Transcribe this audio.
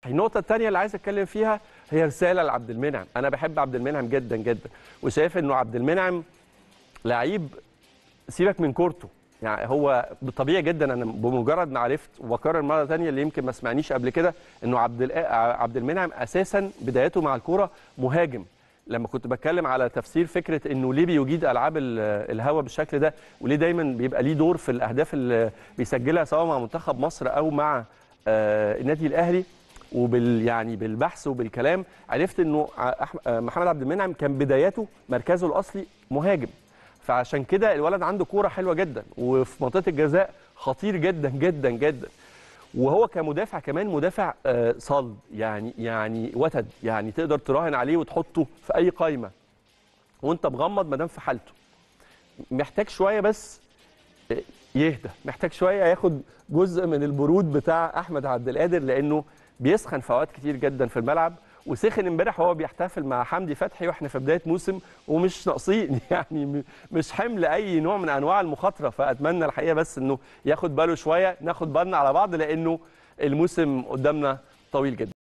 النقطة الثانية اللي عايز اتكلم فيها هي رسالة لعبد المنعم، أنا بحب عبد المنعم جدا جدا وشايف إنه عبد المنعم لعيب سيبك من كورته، يعني هو طبيعي جدا أنا بمجرد ما عرفت وبكرر مرة ثانية اللي يمكن ما سمعنيش قبل كده إنه عبد عبد المنعم أساسا بدايته مع الكورة مهاجم، لما كنت بتكلم على تفسير فكره انه ليه بيجيد العاب الهوا بالشكل ده وليه دايما بيبقى ليه دور في الاهداف اللي بيسجلها سواء مع منتخب مصر او مع آه النادي الاهلي وبال يعني بالبحث وبالكلام عرفت انه محمد عبد المنعم كان بداياته مركزه الاصلي مهاجم فعشان كده الولد عنده كوره حلوه جدا وفي منطقه الجزاء خطير جدا جدا جدا وهو كمدافع كمان مدافع صلب يعني يعني وتد يعني تقدر تراهن عليه وتحطه في اي قايمه وانت مغمض ما دام في حالته محتاج شويه بس يهدى محتاج شويه ياخد جزء من البرود بتاع احمد عبد القادر لانه بيسخن في اوقات كتير جدا في الملعب وسخن امبارح وهو بيحتفل مع حمدي فتحي واحنا في بدايه موسم ومش ناقصين يعني مش حمل اي نوع من انواع المخاطره فاتمنى الحقيقه بس انه ياخد باله شويه ناخد بالنا على بعض لانه الموسم قدامنا طويل جدا